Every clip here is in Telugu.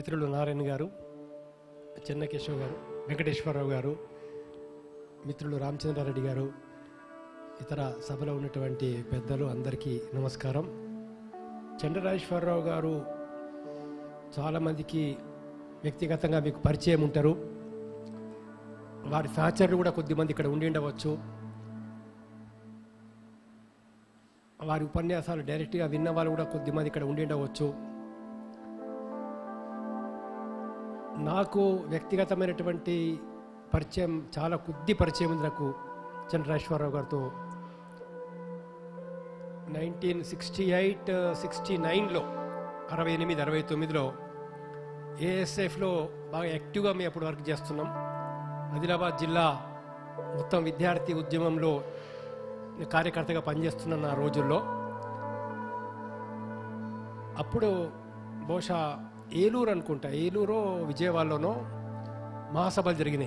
మిత్రులు నారాయణ గారు చెన్నకేశవ్ గారు వెంకటేశ్వరరావు గారు మిత్రులు రామచంద్రారెడ్డి గారు ఇతర సభలో ఉన్నటువంటి పెద్దలు అందరికీ నమస్కారం చంద్రరాజేశ్వరరావు గారు చాలామందికి వ్యక్తిగతంగా మీకు పరిచయం ఉంటారు వారి సహచరులు కూడా కొద్దిమంది ఇక్కడ ఉండి ఉండవచ్చు వారి ఉపన్యాసాలు డైరెక్ట్గా విన్న వాళ్ళు కూడా కొద్దిమంది ఇక్కడ ఉండి ఉండవచ్చు నాకు వ్యక్తిగతమైనటువంటి పరిచయం చాలా కొద్ది పరిచయం ఉంది నాకు చంద్రరాజేశ్వరరావు గారితో నైన్టీన్ సిక్స్టీ ఎయిట్ సిక్స్టీ నైన్లో అరవై ఎనిమిది అరవై తొమ్మిదిలో ఏఎస్ఎఫ్లో బాగా యాక్టివ్గా మేము అప్పుడు వర్క్ చేస్తున్నాం ఆదిలాబాద్ జిల్లా మొత్తం విద్యార్థి ఉద్యమంలో కార్యకర్తగా పనిచేస్తున్న ఆ రోజుల్లో అప్పుడు బహుశా ఏలూరు అనుకుంటా ఏలూరు విజయవాడలోనో మహాసభలు జరిగినాయి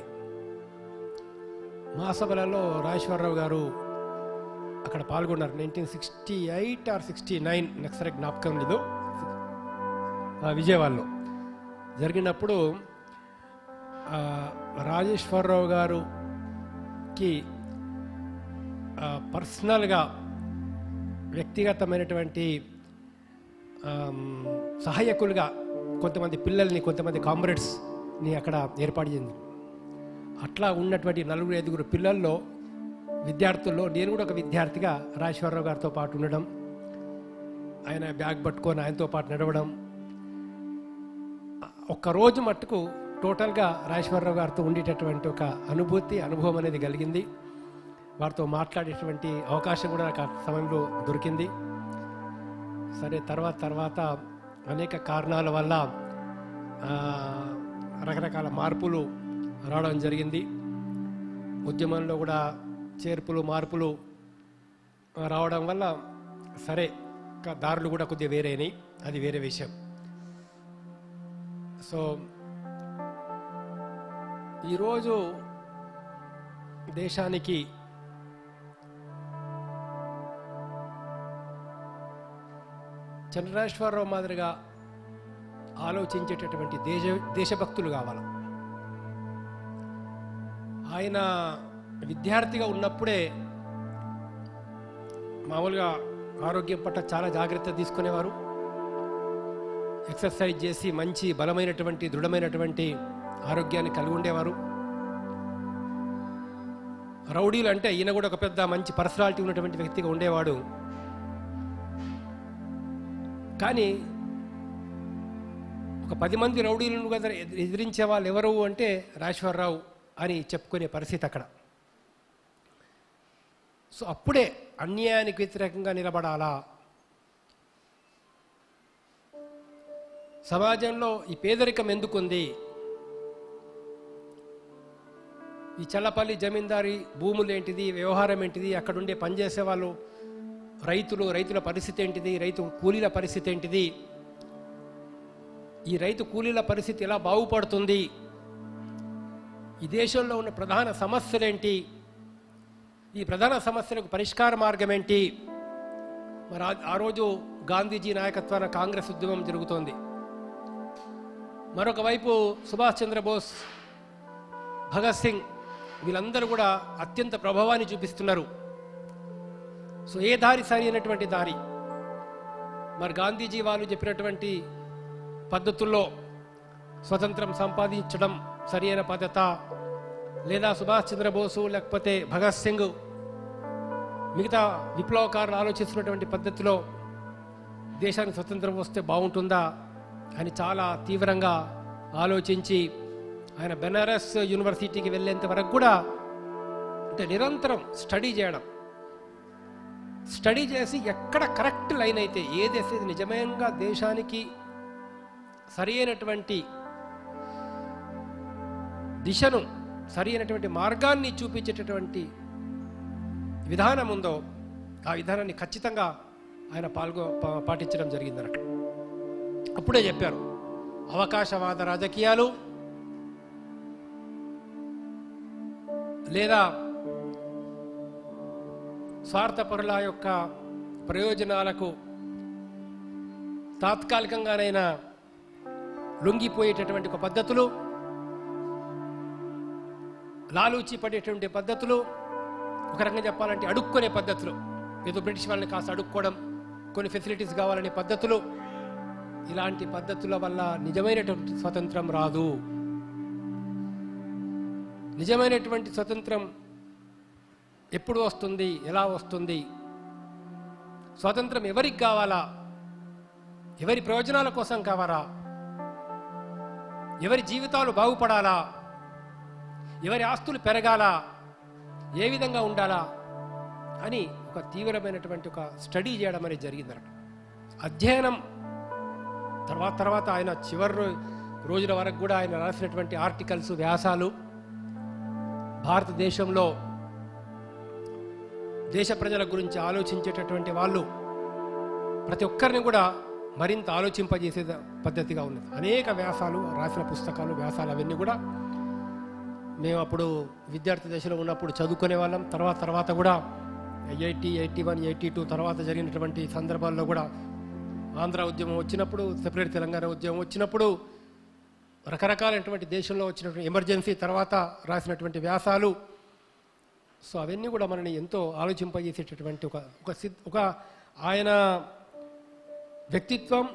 మహాసభలలో రాజేశ్వరరావు గారు అక్కడ పాల్గొన్నారు nineteen sixty eight or sixty nine next సరే జ్ఞాపకం లేదు ఆ, విజయవాడలో జరిగినప్పుడు ఆ, రాజేశ్వరరావు గారుకి ఆ, పర్సనల్గా వ్యక్తిగతమైనటువంటి ఆమ్, సహాయకులుగా కొంతమంది పిల్లల్ని కొంతమంది కామ్రేడ్స్ని అక్కడ ఏర్పాటు చేసింది అట్లా ఉన్నటువంటి నలుగురు ఐదుగురు పిల్లల్లో విద్యార్థుల్లో నేను కూడా ఒక విద్యార్థిగా రాజేశ్వరరావు గారితో పాటు ఉండడం ఆయన బ్యాగ్ పట్టుకొని ఆయనతో పాటు నడవడం ఒక్క రోజు మట్టుకు టోటల్గా రాజేశ్వరరావు గారితో ఉండేటటువంటి ఒక అనుభూతి అనుభవం అనేది కలిగింది వారితో మాట్లాడేటువంటి అవకాశం కూడా నాకు ఆ సమయంలో దొరికింది సరే తర్వాత తర్వాత అనేక కారణాల వల్ల ఆ, రకరకాల మార్పులు రావడం జరిగింది ఉద్యమంలో కూడా చేర్పులు మార్పులు ఆ, రావడం వల్ల సరే ఇంకా దారులు కూడా కొద్దిగా వేరేనాయి అది వేరే విషయం సో ఈరోజు దేశానికి చంద్రరాజేశ్వరరావు మాదిరిగా ఆలోచించేటటువంటి దేశ దేశభక్తులు కావాలి ఆయన విద్యార్థిగా ఉన్నప్పుడే మామూలుగా ఆరోగ్యం పట్ల చాలా జాగ్రత్త తీసుకునేవారు ఎక్సర్సైజ్ చేసి మంచి బలమైనటువంటి దృఢమైనటువంటి ఆరోగ్యాన్ని కలిగి ఉండేవారు రౌడీలు అంటే ఈయన కూడా ఒక పెద్ద మంచి పర్సనాలిటీ ఉన్నటువంటి వ్యక్తిగా ఉండేవాడు కానీ ఒక పది మంది రౌడీలను కదా ఎది- ఎదిరించే వాళ్ళు ఎవరు అంటే రాజేశ్వరరావు అని చెప్పుకునే పరిస్థితి అక్కడ సో అప్పుడే అన్యాయానికి వ్యతిరేకంగా నిలబడాలా సమాజంలో ఈ పేదరికం ఎందుకుంది ఈ చల్లపల్లి జమీందారీ భూములు ఏంటిది వ్యవహారం ఏంటిది అక్కడ ఉండే పనిచేసే వాళ్ళు రైతులు రైతుల పరిస్థితి ఏంటిది రైతు కూలీల పరిస్థితి ఏంటిది ఈ రైతు కూలీల పరిస్థితి ఎలా బాగుపడుతుంది ఈ దేశంలో ఉన్న ప్రధాన సమస్యలేంటి ఈ ప్రధాన సమస్యలకు పరిష్కార మార్గం ఏంటి మరి ఆ- ఆ రోజు గాంధీజీ నాయకత్వాన కాంగ్రెస్ ఉద్యమం జరుగుతోంది మరొక వైపు సుభాష్ చంద్రబోస్ భగత్ సింగ్ వీళ్ళందరూ కూడా అత్యంత ప్రభావాన్ని చూపిస్తున్నారు సో ఏ దారి సరి అయినటువంటి దారి మరి గాంధీజీ వాళ్ళు చెప్పినటువంటి పద్ధతుల్లో స్వతంత్రం సంపాదించడం సరి అయిన పద్ధత లేదా సుభాష్ చంద్రబోసు లేకపోతే భగత్ సింగ్ మిగతా విప్లవకారులు ఆలోచిస్తున్నటువంటి పద్ధతిలో దేశానికి స్వతంత్రం వస్తే బాగుంటుందా అని చాలా తీవ్రంగా ఆలోచించి ఆయన బెనారస్ యూనివర్సిటీకి వెళ్ళేంత వరకు కూడా అంటే నిరంతరం స్టడీ చేయడం స్టడీ చేసి ఎక్కడ కరెక్ట్ లైన్ అయితే ఏదైతే నిజంగా దేశానికి సరి అయినటువంటి దిశను సరి అయినటువంటి మార్గాన్ని చూపించేటటువంటి విధానం ఉందో ఆ విధానాన్ని ఖచ్చితంగా ఆయన పాల్గొ పా- పాటించడం జరిగింది అన్నట్టు అప్పుడే చెప్పారు అవకాశవాద రాజకీయాలు లేదా స్వార్థపరుల యొక్క ప్రయోజనాలకు తాత్కాలికంగానైనా లొంగిపోయేటటువంటి ఒక పద్ధతులు లాలూచి పడేటువంటి పద్ధతులు ఒక రకంగా చెప్పాలంటే అడుక్కునే పద్ధతులు ఏదో బ్రిటిష్ వాళ్ళని కాస్త అడుక్కోవడం కొన్ని ఫెసిలిటీస్ కావాలనే పద్ధతులు ఇలాంటి పద్ధతుల వల్ల నిజమైనటువంటి స్వతంత్రం రాదు నిజమైనటువంటి స్వతంత్రం ఎప్పుడు వస్తుంది ఎలా వస్తుంది స్వాతంత్రం ఎవరికి కావాలా ఎవరి ప్రయోజనాల కోసం కావాలా ఎవరి జీవితాలు బాగుపడాలా ఎవరి ఆస్తులు పెరగాలా ఏ విధంగా ఉండాలా అని ఒక తీవ్రమైనటువంటి ఒక స్టడీ చేయడం అనేది జరిగిందన్నట్టు అధ్యయనం తర్వాత తర్వాత ఆయన చివరి రో- రోజుల వరకు కూడా ఆయన రాసినటువంటి ఆర్టికల్స్ వ్యాసాలు భారతదేశంలో దేశ ప్రజల గురించి ఆలోచించేటటువంటి వాళ్ళు ప్రతి ఒక్కరిని కూడా మరింత ఆలోచింపజేసే పద్ధతిగా ఉన్నది అనేక వ్యాసాలు రాసిన పుస్తకాలు వ్యాసాలు అవన్నీ కూడా మేము అప్పుడు విద్యార్థి దశలో ఉన్నప్పుడు చదువుకునే వాళ్ళం తర్వాత తర్వాత కూడా eighty eighty one eighty two తర్వాత జరిగినటువంటి సందర్భాల్లో కూడా ఆంధ్ర ఉద్యమం వచ్చినప్పుడు సెపరేట్ తెలంగాణ ఉద్యమం వచ్చినప్పుడు రకరకాలైనటువంటి దేశంలో వచ్చినటువంటి ఎమర్జెన్సీ తర్వాత రాసినటువంటి వ్యాసాలు సో అవన్నీ కూడా మనని ఎంతో ఆలోచింపజేసేటటువంటి ఒక ఒక సిద్ ఒక ఆయన వ్యక్తిత్వం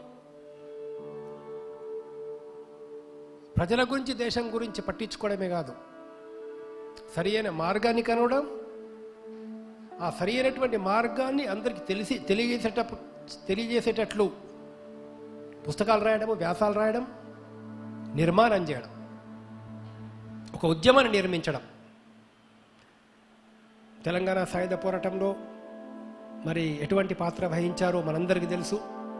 ప్రజల గురించి దేశం గురించి పట్టించుకోవడమే కాదు సరి అయిన మార్గాన్ని కనవడం ఆ సరి అయినటువంటి మార్గాన్ని అందరికీ తెలిసి తెలియజేసేటప్పుడు తెలియజేసేటట్లు పుస్తకాలు రాయడము వ్యాసాలు రాయడం నిర్మాణం చేయడం ఒక ఉద్యమాన్ని నిర్మించడం తెలంగాణ సాయుధ పోరాటంలో మరి ఎటువంటి పాత్ర వహించారో మనందరికీ తెలుసు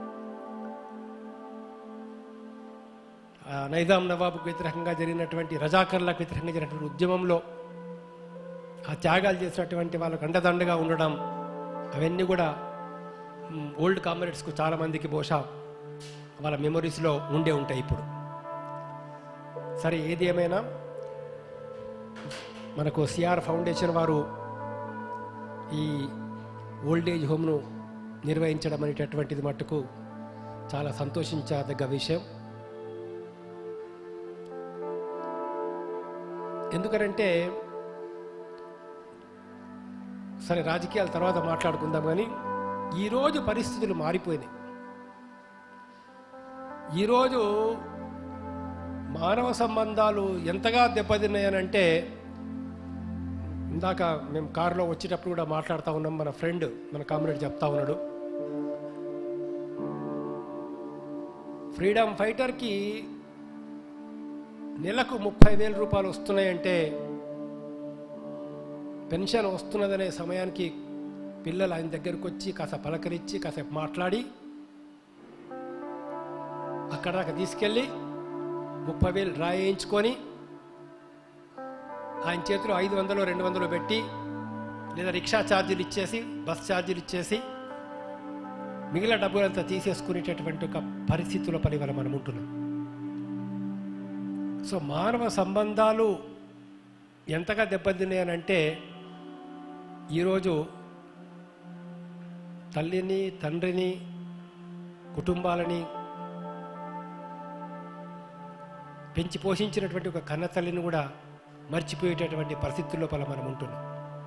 ఆ నైజాం నవాబుకు వ్యతిరేకంగా జరిగినటువంటి రజాకర్లకు వ్యతిరేకంగా జరిగినటువంటి ఉద్యమంలో ఆ త్యాగాలు చేసినటువంటి వాళ్ళకు అండదండగా ఉండడం అవన్నీ కూడా మ్, ఓల్డ్ కామ్రేడ్స్కు చాలామందికి బహుశా వాళ్ళ మెమొరీస్లో ఉండే ఉంటాయి ఇప్పుడు సరే ఏది ఏమైనా మనకు సిఆర్ ఫౌండేషన్ వారు ఈ ఓల్డ్ ఏజ్ హోమ్ను నిర్వహించడం అనేటటువంటిది మట్టుకు చాలా సంతోషించదగ్గ విషయం ఎందుకనంటే సరే రాజకీయాల తర్వాత మాట్లాడుకుందాం కానీ ఈరోజు పరిస్థితులు మారిపోయినాయి ఈరోజు మానవ సంబంధాలు ఎంతగా దెబ్బతిన్నాయనంటే ఇందాక మేము కారులో వచ్చేటప్పుడు కూడా మాట్లాడుతూ ఉన్నాం మన ఫ్రెండ్ మన కామ్రేడ్ చెప్తా ఉన్నాడు ఫ్రీడమ్ ఫైటర్కి నెలకు ముప్పై వేల రూపాయలు వస్తున్నాయంటే పెన్షన్ వస్తున్నదనే సమయానికి పిల్లలు ఆయన దగ్గరకు వచ్చి కాస్త పలకరించి కాసేపు మాట్లాడి అక్కడ దాకా తీసుకెళ్ళి ముప్పై వేలు రాయించుకొని ఆయన చేతిలో ఐదు వందలు రెండు వందలు పెట్టి లేదా రిక్షా ఛార్జీలు ఇచ్చేసి బస్ ఛార్జీలు ఇచ్చేసి మిగిలిన డబ్బులంతా తీసేసుకునేటటువంటి ఒక పరిస్థితుల పని వల్ల మనం ఉంటున్నాం సో మానవ సంబంధాలు ఎంతగా దెబ్బతిన్నాయనంటే ఈరోజు తల్లిని తండ్రిని కుటుంబాలని పెంచి పోషించినటువంటి ఒక కన్న తల్లిని కూడా మర్చిపోయేటటువంటి పరిస్థితుల్లో పల మనం ఉంటున్నాం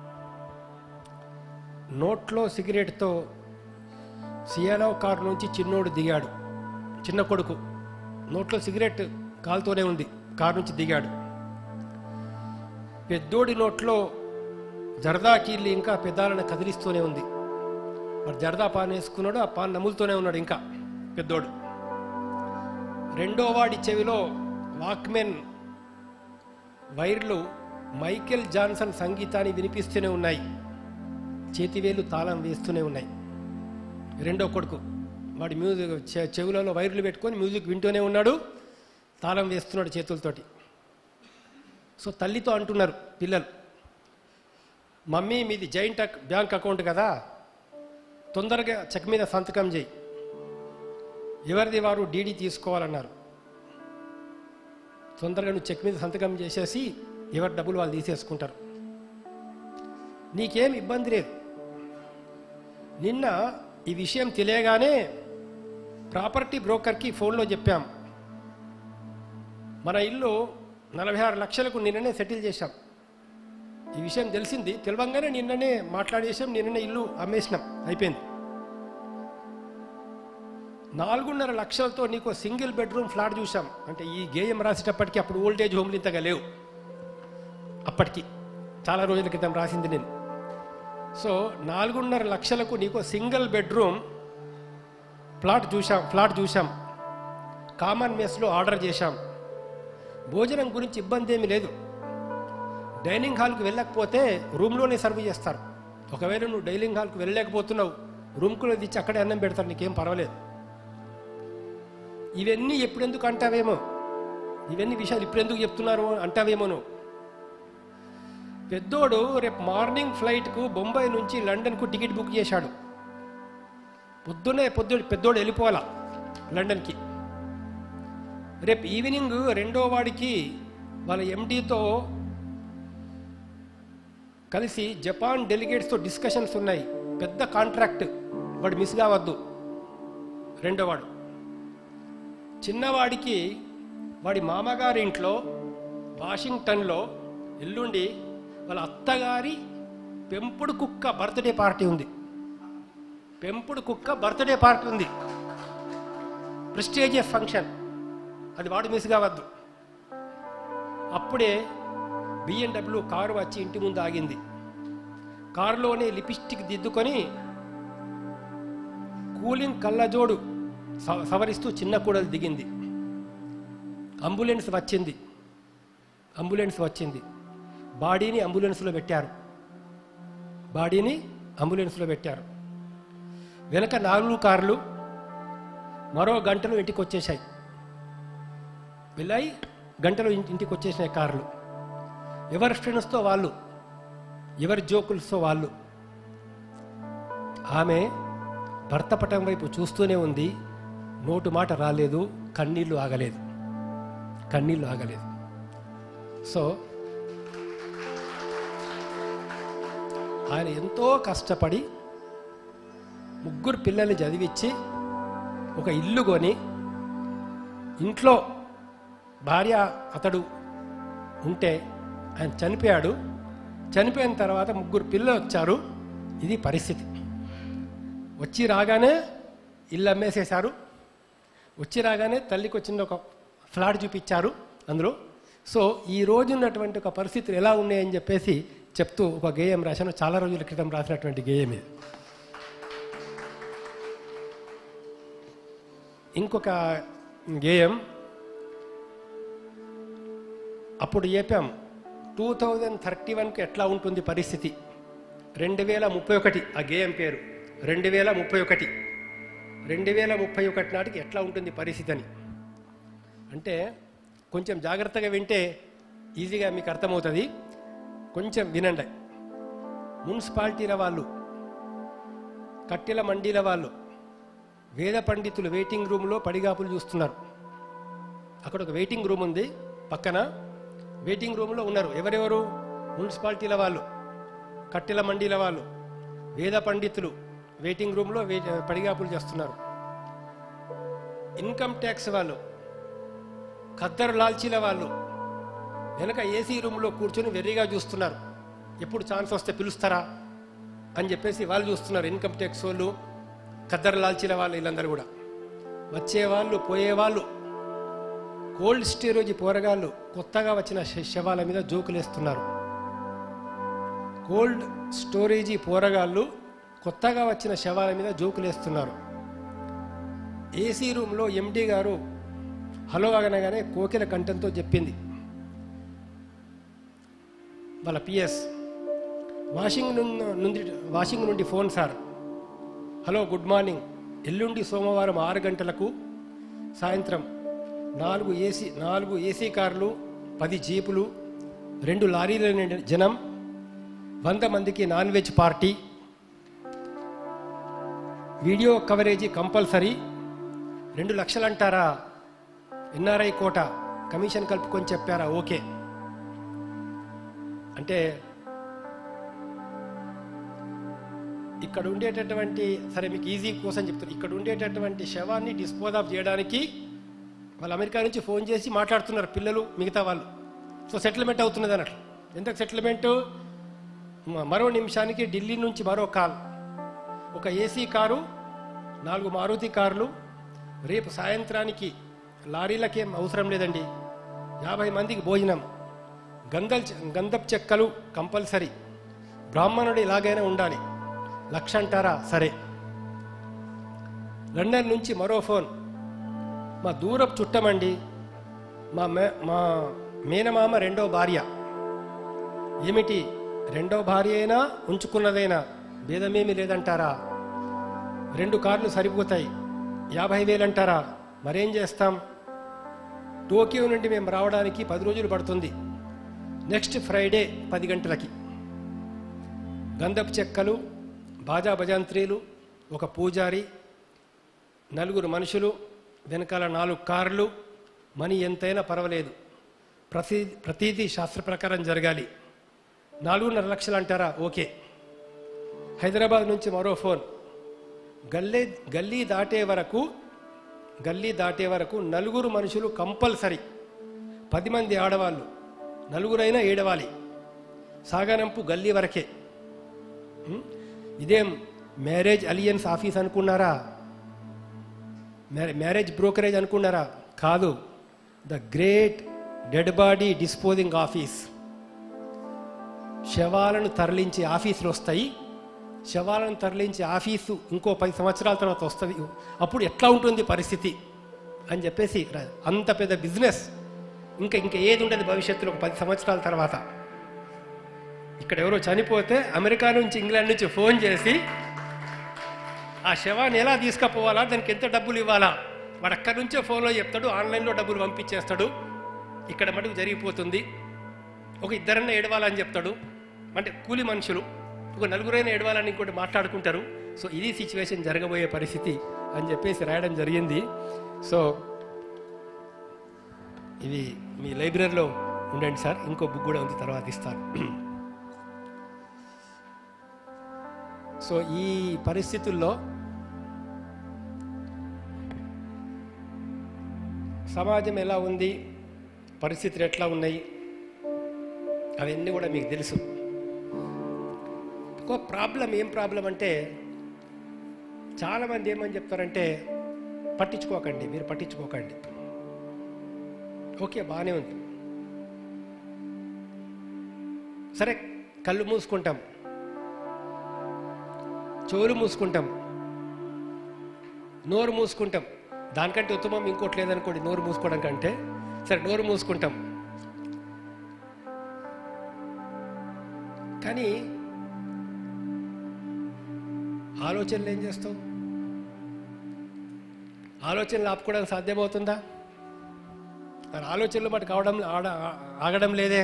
నోట్లో సిగరెట్తో సియాలో కారు నుంచి చిన్నోడు దిగాడు చిన్న కొడుకు నోట్లో సిగరెట్ కాలుతోనే ఉంది కారు నుంచి దిగాడు పెద్దోడి నోట్లో జరదా కీళ్ళు ఇంకా పెద్దాలను కదిలిస్తూనే ఉంది మరి జరదా పాన్ వేసుకున్నాడు ఆ పాన్ నములుతూనే ఉన్నాడు ఇంకా పెద్దోడు రెండో వాడి చెవిలో వాక్మెన్ వైర్లు మైకేల్ జాన్సన్ సంగీతాన్ని వినిపిస్తూనే ఉన్నాయి చేతివేలు తాళం వేస్తూనే ఉన్నాయి రెండో కొడుకు వాడి మ్యూజిక్ చె- చెవులలో వైర్లు పెట్టుకొని మ్యూజిక్ వింటూనే ఉన్నాడు తాళం వేస్తున్నాడు చేతులతోటి సో తల్లితో అంటున్నారు పిల్లలు మమ్మీ మీది జాయింట్ అక్- బ్యాంక్ అకౌంట్ కదా తొందరగా చెక్ మీద సంతకం చేయి ఎవరిది వారు డీడీ తీసుకోవాలన్నారు తొందరగా నువ్వు చెక్ మీద సంతకం చేసేసి ఎవరి డబ్బులు వాళ్ళు తీసేసుకుంటారు నీకేం ఇబ్బంది లేదు నిన్న ఈ విషయం తెలియగానే ప్రాపర్టీ బ్రోకర్కి ఫోన్లో చెప్పాం మన ఇల్లు నలభై ఆరు లక్షలకు నిన్ననే సెటిల్ చేశాం ఈ విషయం తెలిసింది తెలియంగానే నిన్ననే మాట్లాడేసాం నిన్ననే ఇల్లు అమ్మేసినాం అయిపోయింది నాలుగున్నర లక్షలతో నీకు సింగిల్ బెడ్రూమ్ ఫ్లాట్ చూసాం అంటే ఈ గేయం రాసేటప్పటికి అప్పుడు ఓల్డేజ్ హోమ్లు ఇంతగా లేవు అప్పటికి చాలా రోజుల క్రితం రాసింది నేను సో నాలుగున్నర లక్షలకు నీకు సింగిల్ బెడ్రూమ్ ఫ్లాట్ చూసాం ఫ్లాట్ చూసాం కామన్ మెస్లో ఆర్డర్ చేశాం భోజనం గురించి ఇబ్బంది ఏమీ లేదు డైనింగ్ హాల్కి వెళ్ళకపోతే రూమ్లోనే సర్వ్ చేస్తారు ఒకవేళ నువ్వు డైనింగ్ హాల్కి వెళ్ళలేకపోతున్నావు రూమ్కులో తెచ్చి అక్కడే అన్నం పెడతారు నీకేం పర్వాలేదు ఇవన్నీ ఎప్పుడెందుకు అంటావేమో ఇవన్నీ విషయాలు ఇప్పుడెందుకు చెప్తున్నారు అంటావేమో నువ్వు పెద్దోడు రేపు మార్నింగ్ ఫ్లైట్కు బొంబాయి నుంచి లండన్కు టికెట్ బుక్ చేశాడు పొద్దునే పొద్దుడు పెద్దోడు వెళ్ళిపోవాలా లండన్కి రేపు ఈవినింగ్ రెండో వాడికి వాళ్ళ ఎండీతో కలిసి జపాన్ డెలిగేట్స్తో డిస్కషన్స్ ఉన్నాయి పెద్ద కాంట్రాక్ట్ వాడు మిస్ కావద్దు రెండో వాడు చిన్నవాడికి వాడి మామగారి ఇంట్లో వాషింగ్టన్లో ఎల్లుండి వాళ్ళ అత్తగారి పెంపుడు కుక్క బర్త్డే పార్టీ ఉంది పెంపుడు కుక్క బర్త్డే పార్టీ ఉంది ప్రెస్టేజియస్ ఫంక్షన్ అది వాడు మిస్ కావద్దు అప్పుడే బిఎండబ్ల్యూ కారు వచ్చి ఇంటి ముందు ఆగింది కారులోనే లిపిస్టిక్ దిద్దుకొని కూలింగ్ కళ్ళజోడు స- సవరిస్తూ చిన్న కూడలు దిగింది అంబులెన్స్ వచ్చింది అంబులెన్స్ వచ్చింది బాడీని అంబులెన్స్లో పెట్టారు బాడీని అంబులెన్స్లో పెట్టారు వెనక నాలుగు కార్లు మరో గంటలో ఇంటికి వచ్చేసాయి వెళ్ళాయి గంటలో ఇంటి- ఇంటికి వచ్చేసినాయి కార్లు ఎవరి ఫ్రెండ్స్తో వాళ్ళు ఎవరి జోకులతో వాళ్ళు ఆమె భర్త పటం వైపు చూస్తూనే ఉంది నోటు మాట రాలేదు కన్నీళ్లు ఆగలేదు కన్నీళ్లు ఆగలేదు సో ఆయన ఎంతో కష్టపడి ముగ్గురు పిల్లల్ని చదివించి ఒక ఇల్లు కొని ఇంట్లో భార్య అతడు ఉంటే ఆయన చనిపోయాడు చనిపోయిన తర్వాత ముగ్గురు పిల్లలు వచ్చారు ఇది పరిస్థితి వచ్చి రాగానే ఇల్లు అమ్మేసేశారు వచ్చి రాగానే తల్లికి వచ్చిన ఒక ఫ్లాట్ చూపించారు అందులో సో ఈ రోజు ఉన్నటువంటి ఒక పరిస్థితులు ఎలా ఉన్నాయని చెప్పేసి చెప్తూ ఒక గేయం రాశాను చాలా రోజుల క్రితం రాసినటువంటి గేయం ఇది ఇంకొక గేయం అప్పుడు చెప్పాం టూ థౌజండ్ థర్టీ వన్కి ఎట్లా ఉంటుంది పరిస్థితి రెండు వేల ముప్పై ఒకటి ఆ గేయం పేరు రెండు వేల ముప్పై ఒకటి రెండు వేల ముప్పై ఒకటి నాటికి ఎట్లా ఉంటుంది పరిస్థితి అని అంటే కొంచెం జాగ్రత్తగా వింటే ఈజీగా మీకు అర్థమవుతుంది కొంచెం వినండి మున్సిపాలిటీల వాళ్ళు కట్టెల మండీల వాళ్ళు వేద పండితులు వెయిటింగ్ రూమ్లో పడిగాపులు చూస్తున్నారు అక్కడ ఒక వెయిటింగ్ రూమ్ ఉంది పక్కన వెయిటింగ్ రూమ్లో ఉన్నారు ఎవరెవరు మున్సిపాలిటీల వాళ్ళు కట్టెల మండీల వాళ్ళు వేద పండితులు వెయిటింగ్ రూమ్లో వే పడిగాపులు చేస్తున్నారు ఇన్కమ్ ట్యాక్స్ వాళ్ళు ఖద్దరు లాల్చీల వాళ్ళు వెనక ఏసీ రూమ్లో కూర్చొని వెర్రిగా చూస్తున్నారు ఎప్పుడు ఛాన్స్ వస్తే పిలుస్తారా అని చెప్పేసి వాళ్ళు చూస్తున్నారు ఇన్కమ్ ట్యాక్స్ వాళ్ళు ఖద్దరు లాల్చీల వాళ్ళు వీళ్ళందరూ కూడా వచ్చేవాళ్ళు పోయేవాళ్ళు కోల్డ్ స్టోరేజ్ పోరగాళ్ళు కొత్తగా వచ్చిన శ- శవాల మీద జోకులేస్తున్నారు కోల్డ్ స్టోరేజీ పోరగాళ్ళు కొత్తగా వచ్చిన శవాల మీద జోకులేస్తున్నారు ఏసీ రూమ్లో ఎండి గారు హలో అనగానే కోకిల కంఠంతో చెప్పింది వాళ్ళ పిఎస్ వాషింగ్ నుం- నుండి వాషింగ్ నుండి phone sir hello good morning ఎల్లుండి సోమవారం ఆరు గంటలకు సాయంత్రం నాలుగు ఏసీ నాలుగు ఏసీ కార్లు పది జీపులు రెండు లారీల నిండిన జనం వంద మందికి non veg party video coverage compulsory రెండు లక్షలు అంటారా ఎన్ఆర్ఐ కోట కమిషన్ కలుపుకొని చెప్పారా ఓకే అంటే ఇక్కడ ఉండేటటువంటి సరే మీకు ఈజీ కోసం చెప్తాను ఇక్కడ ఉండేటటువంటి శవాన్ని డిస్పోజ్ ఆఫ్ చేయడానికి వాళ్ళు అమెరికా నుంచి ఫోన్ చేసి మాట్లాడుతున్నారు పిల్లలు మిగతా వాళ్ళు సో సెటిల్మెంట్ అవుతున్నది అన్నట్లు ఎంత సెటిల్మెంటు మరో నిమిషానికి ఢిల్లీ నుంచి మరో కాల్ ఒక ఏసీ కారు నాలుగు మారుతి కార్లు రేపు సాయంత్రానికి లారీలకేం అవసరం లేదండి యాభై మందికి భోజనం గంధల్ గంధప్ చెక్కలు కంపల్సరీ బ్రాహ్మణుడు ఇలాగైనా ఉండాలి లక్ష అంటారా సరే లండన్ నుంచి మరో ఫోన్ మా దూరపు చుట్టమండి మా మే మా మేనమామ రెండో భార్య ఏమిటి రెండో భార్య అయినా ఉంచుకున్నదైనా భేదమేమి లేదంటారా రెండు కార్లు సరిపోతాయి యాభై వేలంటారా మరేం చేస్తాం టోకియో నుండి మేము రావడానికి పది రోజులు పడుతుంది నెక్స్ట్ ఫ్రైడే పది గంటలకి గంధపు చెక్కలు బాజా భజంత్రీలు ఒక పూజారి నలుగురు మనుషులు వెనకాల నాలుగు కార్లు మనీ ఎంతైనా పర్వాలేదు ప్రతి ప్రతిదీ శాస్త్ర ప్రకారం జరగాలి నాలుగున్నర లక్షలు అంటారా ఓకే హైదరాబాద్ నుంచి మరో ఫోన్ గల్లీ గల్లీ దాటే వరకు గల్లీ దాటే వరకు నలుగురు మనుషులు కంపల్సరీ పది మంది ఆడవాళ్ళు నలుగురైనా ఏడవాలి సాగనంపు గల్లీ వరకే ఉం? ఇదేం మ్యారేజ్ అలియన్స్ ఆఫీస్ అనుకున్నారా మ్యారే- మ్యారేజ్ బ్రోకరేజ్ అనుకున్నారా కాదు the great dead body disposing office శవాలను తరలించే ఆఫీసులు వస్తాయి శవాలను తరలించే ఆఫీసు ఇంకో పది సంవత్సరాల తర్వాత వస్తుంది అప్పుడు ఎట్లా ఉంటుంది పరిస్థితి అని చెప్పేసి ర- అంత పెద్ద బిజినెస్ ఇంకా ఇంకా ఏది ఉండదు భవిష్యత్తులో ఒక పది సంవత్సరాల తర్వాత ఇక్కడ ఎవరో చనిపోతే అమెరికా నుంచి ఇంగ్లాండ్ నుంచి ఫోన్ చేసి ఆ శవాన్ని ఎలా తీసుకుపోవాలా దానికి ఎంత డబ్బులు ఇవ్వాలా వాడు అక్కడి నుంచే ఫోన్లో చెప్తాడు ఆన్లైన్లో డబ్బులు పంపించేస్తాడు ఇక్కడ మటుకు జరిగిపోతుంది ఒక ఇద్దరన్నా ఏడవాలని చెప్తాడు అంటే కూలి మనుషులు ఒక నలుగురైనా ఏడవాలని ఇంకోటి మాట్లాడుకుంటారు సో ఇది సిచ్యువేషన్ జరగబోయే పరిస్థితి అని చెప్పేసి రాయడం జరిగింది సో ఇవి మీ లైబ్రరీలో ఉండండి సార్ ఇంకో బుక్ కూడా ఉంది తర్వాత ఇస్తాను సో ఈ పరిస్థితుల్లో సమాజం ఎలా ఉంది పరిస్థితులు ఎట్లా ఉన్నాయి అవన్నీ కూడా మీకు తెలుసు ఒక ప్రాబ్లం ఏం ప్రాబ్లం అంటే చాలామంది ఏమని చెప్తారంటే పట్టించుకోకండి మీరు పట్టించుకోకండి ఓకే బాగానే ఉంది సరే కళ్ళు మూసుకుంటాం చెవులు మూసుకుంటాం నోరు మూసుకుంటాం దానికంటే ఉత్తమం ఇంకోటి లేదనుకోండి నోరు మూసుకోవడం కంటే సరే నోరు మూసుకుంటాం కానీ ఆలోచనలు ఏం చేస్తావు ఆలోచనలు ఆపుకోవడానికి సాధ్యమవుతుందా మరి ఆలోచనలు మటు కావడం ఆడ ఆగడం లేదే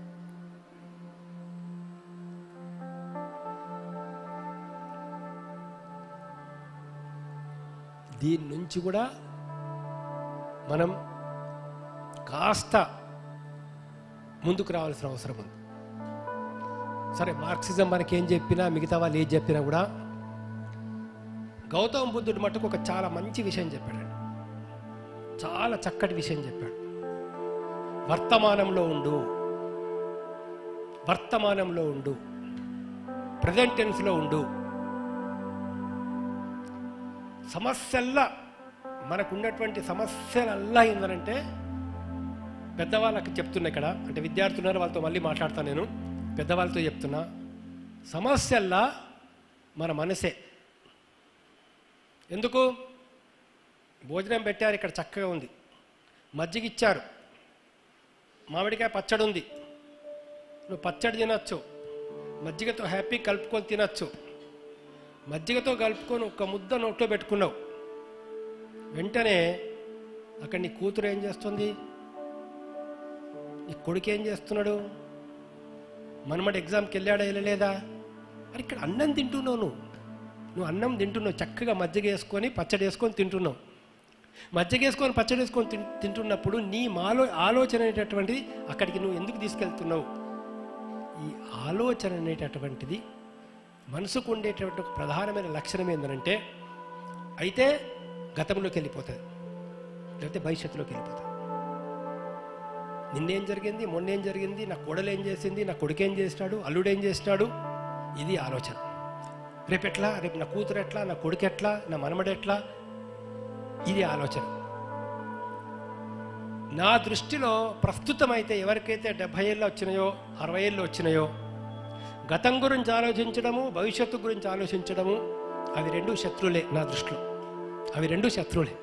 దీని నుంచి కూడా మనం కాస్త ముందుకు రావాల్సిన అవసరం ఉంది సరే మార్క్సిజం మనకేం చెప్పినా మిగతా వాళ్ళు ఏం చెప్పినా కూడా గౌతమ బుద్ధుడు మటుకు ఒక చాలా మంచి విషయం చెప్పాడు చాలా చక్కటి విషయం చెప్పాడు వర్తమానంలో ఉండు వర్తమానంలో ఉండు ప్రజెంట్ టెన్స్లో ఉండు సమస్యల్లా మనకున్నటువంటి సమస్యలల్లా ఏంటంటే పెద్దవాళ్ళకి చెప్తున్నా ఇక్కడ అంటే విద్యార్థులున్నారు వాళ్ళతో మళ్ళీ మాట్లాడతాను నేను పెద్దవాళ్ళతో చెప్తున్నా సమస్యల్లా మన మనసే ఎందుకు భోజనం పెట్టారు ఇక్కడ చక్కగా ఉంది మజ్జిగ ఇచ్చారు మామిడికాయ పచ్చడి ఉంది నువ్వు పచ్చడి తినచ్చు మజ్జిగతో హ్యాపీ కలుపుకొని తినచ్చు మజ్జిగతో కలుపుకొని ఒక ముద్ద నోట్లో పెట్టుకున్నావు వెంటనే అక్కడ నీ కూతురు ఏం చేస్తుంది నీ కొడుకు ఏం చేస్తున్నాడు మనమటి ఎగ్జామ్కి వెళ్ళాడా వెళ్ళలేదా మరి ఇక్కడ అన్నం తింటున్నావు నువ్వు నువ్వు అన్నం తింటున్నావు చక్కగా మజ్జిగ వేసుకొని పచ్చడి వేసుకొని తింటున్నావు మజ్జిగ వేసుకొని పచ్చడి వేసుకొని తిన్- తింటున్నప్పుడు నీ మాలో ఆలోచన అనేటటువంటిది అక్కడికి నువ్వు ఎందుకు తీసుకెళ్తున్నావు ఈ ఆలోచన అనేటటువంటిది మనసుకు ఉండేటటువంటి ఒక ప్రధానమైన లక్షణం ఏంటంటే అయితే గతంలోకి వెళ్ళిపోతుంది లేకపోతే భవిష్యత్తులోకి వెళ్ళిపోతాం నిన్నేం జరిగింది మొన్నేం జరిగింది నా కొడలు ఏం చేసింది నా కొడుకేం చేసినాడు అల్లుడేం చేసినాడు ఇది ఆలోచన రేపు ఎట్లా రేపు నా కూతురు ఎట్లా నా కొడుకు ఎట్లా నా మనమడు ఎట్లా ఇది ఆలోచన నా దృష్టిలో ప్రస్తుతం అయితే ఎవరికైతే డెబ్భై ఏళ్ళు వచ్చినాయో అరవై ఏళ్ళు వచ్చినాయో గతం గురించి ఆలోచించడము భవిష్యత్తు గురించి ఆలోచించడము అవి రెండు శత్రువులే నా దృష్టిలో అవి రెండు శత్రువులే